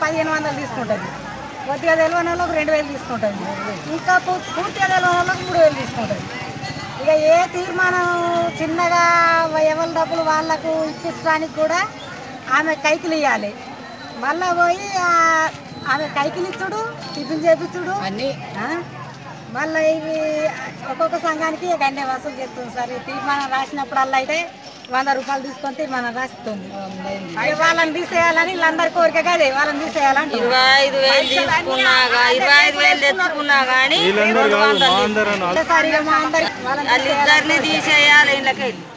పదిహేను వందలు తీసుకుంటుంది కొద్దిగా తెలియని వాళ్ళకి రెండు వేలు తీసుకుంటుంది ఇంకా పూ- పూర్తిగా తెలియని వాళ్ళకి మూడు వేలు తీసుకుంటుంది ఇక ఏ తీర్మానం చిన్నగా ఎవరి డబ్బులు వాళ్ళకు ఇప్పించడానికి కూడా ఆమె కైకిలు ఇవ్వాలి మళ్ళా పోయి ఆ- ఆమె కైకిలు ఇచ్చుడు టిఫిన్ చేపించుడు అన్ని మళ్ళీ ఇవి ఒక్కొక్క సంఘానికి గన్నే వసూలు చేస్తుంది సార్ ఈ తీర్మానం రాసినప్పుడల్లా అయితే వంద రూపాయలు తీసుకొని తీర్మానం రాస్తుంది ఇక వాళ్ళని తీసేయాలని వీళ్ళందరి కోరిక కదే వాళ్ళని తీసేయాలని ఇరవై ఐదు వేలు తీసుకున్నాగా ఇరవై ఐదు వేలు తెచ్చుకున్నా గానీ వీళ్ళందరూ కాదు మా అందరం సరిగా మా అందరికి వాళ్ళని వాళ్ళిద్దరిని తీసేయాలి ఇళ్ళకెళ్ళి